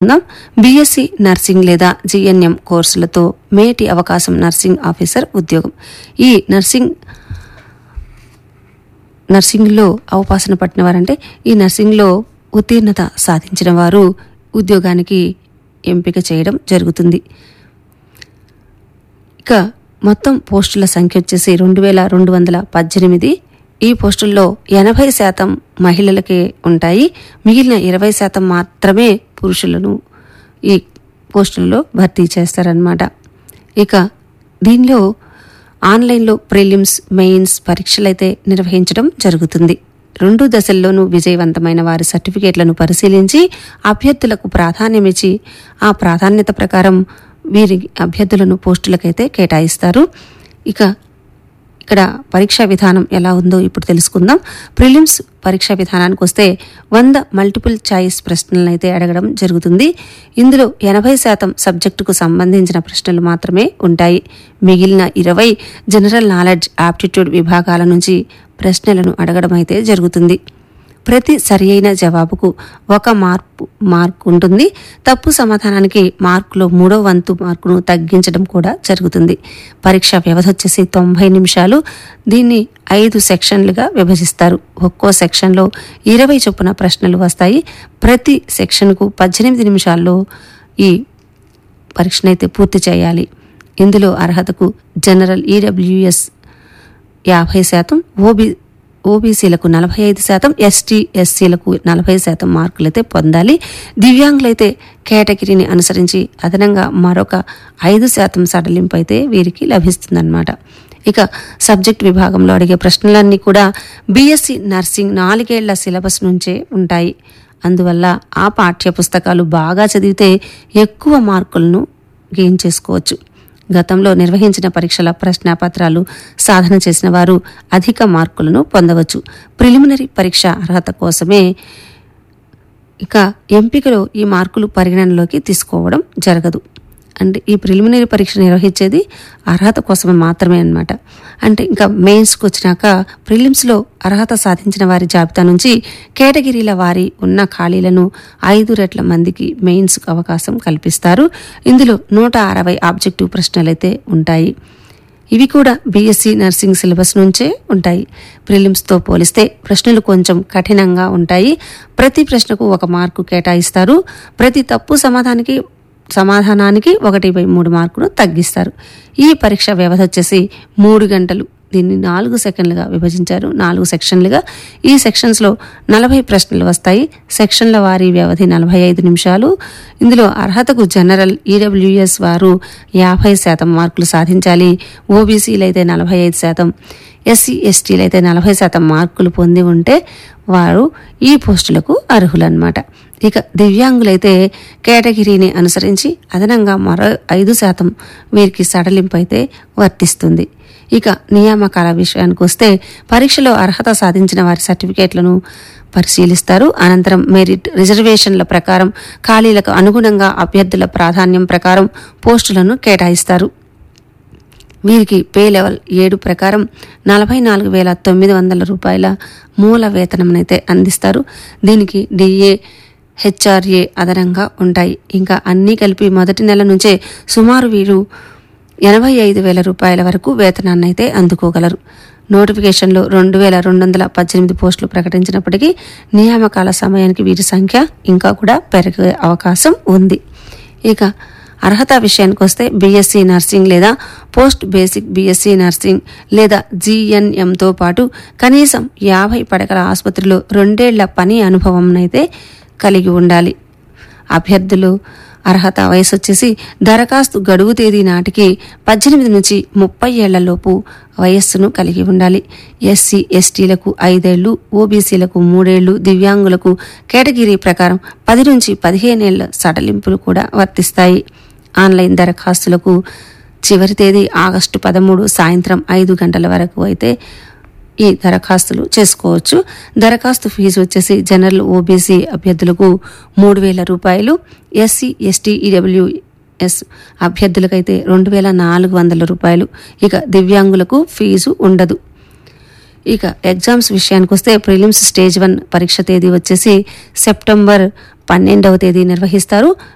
తెలుసుకుందాం BSc nursing లేదా GNM కోర్సులతో మేటి అవకాశం నర్సింగ్ ఆఫీసర్ ఉద్యోగం ఈ నర్సింగ్ నర్సింగ్లో అవపాసన పట్టిన వారంటే ఈ నర్సింగ్లో ఉత్తీర్ణత సాధించిన వారు ఉద్యోగానికి ఎంపిక చేయడం జరుగుతుంది ఇక మొత్తం పోస్టుల సంఖ్య వచ్చేసి రెండు వేల రెండు వందల పద్దెనిమిది ఈ పోస్టుల్లో ఎనభై శాతం మహిళలకే ఉంటాయి మిగిలిన ఇరవై శాతం మాత్రమే పురుషులను ఈ పోస్టుల్లో భర్తీ చేస్తారనమాట ఇక దీనిలో ఆన్లైన్లో ప్రిలిమ్స్ మెయిన్స్ పరీక్షలైతే నిర్వహించడం జరుగుతుంది రెండు దశల్లోనూ విజయవంతమైన వారి సర్టిఫికేట్లను పరిశీలించి అభ్యర్థులకు ప్రాధాన్యమిచ్చి ఆ ప్రాధాన్యత ప్రకారం వీరి అభ్యర్థులను పోస్టులకైతే కేటాయిస్తారు ఇక ఇక్కడ పరీక్షా విధానం ఎలా ఉందో ఇప్పుడు తెలుసుకుందాం ప్రిలిమ్స్ పరీక్షా విధానానికి వస్తే వంద మల్టిపుల్ చాయిస్ ప్రశ్నలను అయితే అడగడం జరుగుతుంది ఇందులో ఎనభై శాతం సబ్జెక్టుకు సంబంధించిన ప్రశ్నలు మాత్రమే ఉంటాయి మిగిలిన ఇరవై జనరల్ నాలెడ్జ్ ఆప్టిట్యూడ్ విభాగాల నుంచి ప్రశ్నలను అడగడం అయితే జరుగుతుంది ప్రతి సరియైన జవాబుకు ఒక మార్పు మార్కు ఉంటుంది తప్పు సమాధానానికి మార్కులో మూడో వంతు మార్కును తగ్గించడం కూడా జరుగుతుంది పరీక్ష వ్యవధి వచ్చేసి తొంభై నిమిషాలు దీన్ని ఐదు సెక్షన్లుగా విభజిస్తారు ఒక్కో సెక్షన్లో ఇరవై చొప్పున ప్రశ్నలు వస్తాయి ప్రతి సెక్షన్కు పద్దెనిమిది నిమిషాల్లో ఈ పరీక్షనైతే పూర్తి చేయాలి ఇందులో అర్హతకు జనరల్ ఈడబ్ల్యూఎస్ యాభై శాతం ఓబీ ఓబీసీలకు నలభై ఐదు శాతం ఎస్టీ ఎస్సీలకు నలభై శాతం మార్కులైతే పొందాలి దివ్యాంగులైతే కేటగిరీని అనుసరించి అదనంగా మరొక ఐదు శాతం సడలింపు అయితే వీరికి లభిస్తుందన్నమాట ఇక సబ్జెక్ట్ విభాగంలో అడిగే ప్రశ్నలన్నీ కూడా బీఎస్సీ నర్సింగ్ నాలుగేళ్ల సిలబస్ నుంచే ఉంటాయి అందువల్ల ఆ పాఠ్య పుస్తకాలు బాగా చదివితే ఎక్కువ మార్కులను గెయిన్ చేసుకోవచ్చు గతంలో నిర్వహించిన పరీక్షల ప్రశ్నాపత్రాలు సాధన చేసిన వారు అధిక మార్కులను పొందవచ్చు ప్రిలిమినరీ పరీక్ష అర్హత కోసమే ఇక ఎంపికలో ఈ మార్కులు పరిగణనలోకి తీసుకోవడం జరగదు అంటే ఈ ప్రిలిమినరీ పరీక్ష నిర్వహించేది అర్హత కోసమే మాత్రమే అన్నమాట అంటే ఇంకా మెయిన్స్కి వచ్చినాక ప్రిలిమ్స్లో అర్హత సాధించిన వారి జాబితా నుంచి కేటగిరీల వారి ఉన్న ఖాళీలను ఐదు రెట్ల మందికి మెయిన్స్కు అవకాశం కల్పిస్తారు ఇందులో నూట అరవై ఆబ్జెక్టివ్ ప్రశ్నలైతే ఉంటాయి ఇవి కూడా బీఎస్సీ నర్సింగ్ సిలబస్ నుంచే ఉంటాయి ప్రిలిమ్స్తో పోలిస్తే ప్రశ్నలు కొంచెం కఠినంగా ఉంటాయి ప్రతి ప్రశ్నకు ఒక మార్కు కేటాయిస్తారు ప్రతి తప్పు సమాధానానికి సమాధానానికి ఒకటి బై మూడు మార్కును తగ్గిస్తారు ఈ పరీక్ష వ్యవధి వచ్చేసి మూడు గంటలు దీన్ని నాలుగు సెకండ్లుగా విభజించారు నాలుగు సెక్షన్లుగా ఈ సెక్షన్స్లో నలభై ప్రశ్నలు వస్తాయి సెక్షన్ల వారీ వ్యవధి నలభై ఐదు నిమిషాలు ఇందులో అర్హతకు జనరల్ ఈడబ్ల్యూఎస్ వారు యాభై శాతం మార్కులు సాధించాలి ఓబీసీలు అయితే నలభై ఐదు శాతం ఎస్సీ ఎస్టీలు అయితే నలభై శాతం మార్కులు పొంది ఉంటే వారు ఈ పోస్టులకు అర్హులన్నమాట ఇక దివ్యాంగులైతే కేటగిరీని అనుసరించి అదనంగా మరో ఐదు శాతం వీరికి సడలింపు అయితే వర్తిస్తుంది ఇక నియామకాల విషయానికి వస్తే పరీక్షలో అర్హత సాధించిన వారి సర్టిఫికేట్లను పరిశీలిస్తారు అనంతరం మెరిట్ రిజర్వేషన్ల ప్రకారం ఖాళీలకు అనుగుణంగా అభ్యర్థుల ప్రాధాన్యం ప్రకారం పోస్టులను కేటాయిస్తారు వీరికి పే లెవెల్ ఏడు ప్రకారం నలభై నాలుగు వేల తొమ్మిది వందల రూపాయల మూల వేతనంనైతే అందిస్తారు దీనికి డిఏ హెచ్ఆర్ఏ అదనంగా ఉంటాయి ఇంకా అన్నీ కలిపి మొదటి నెల నుంచే సుమారు వీరు ఎనభై ఐదు వేల రూపాయల వరకు వేతనాన్ని అయితే అందుకోగలరు నోటిఫికేషన్లో రెండు వేల రెండు వందల పద్దెనిమిది పోస్టులు ప్రకటించినప్పటికీ నియామకాల సమయానికి వీరి సంఖ్య ఇంకా కూడా పెరిగే అవకాశం ఉంది ఇక అర్హత విషయానికి వస్తే బీఎస్సీ నర్సింగ్ లేదా పోస్ట్ బేసిక్ బీఎస్సీ నర్సింగ్ లేదా జీఎన్ఎంతో పాటు కనీసం యాభై పడకల ఆసుపత్రిలో రెండేళ్ల పని అనుభవంనైతే కలిగి ఉండాలి అభ్యర్థులు అర్హత వయసు వచ్చేసి దరఖాస్తు గడువు తేదీ నాటికి పద్దెనిమిది నుంచి ముప్పై ఏళ్లలోపు వయస్సును కలిగి ఉండాలి ఎస్సీ ఎస్టీలకు ఐదేళ్లు ఓబీసీలకు మూడేళ్లు దివ్యాంగులకు కేటగిరీ ప్రకారం పది నుంచి పదిహేనేళ్ల సడలింపులు కూడా వర్తిస్తాయి ఆన్లైన్ దరఖాస్తులకు చివరి తేదీ ఆగస్టు పదమూడు సాయంత్రం ఐదు గంటల వరకు అయితే ఈ దరఖాస్తులు చేసుకోవచ్చు దరఖాస్తు ఫీజు వచ్చేసి జనరల్ ఓబీసీ అభ్యర్థులకు మూడు వేల రూపాయలు ఎస్సీ ఎస్టీ ఈడబ్ల్యూ ఎస్ అభ్యర్థులకైతే రెండు వేల నాలుగు వందల రూపాయలు ఇక దివ్యాంగులకు ఫీజు ఉండదు ఇక ఎగ్జామ్స్ విషయానికి వస్తే ప్రిలిమ్స్ స్టేజ్ వన్ పరీక్ష తేదీ వచ్చేసి సెప్టెంబర్ పన్నెండవ తేదీ నిర్వహిస్తారు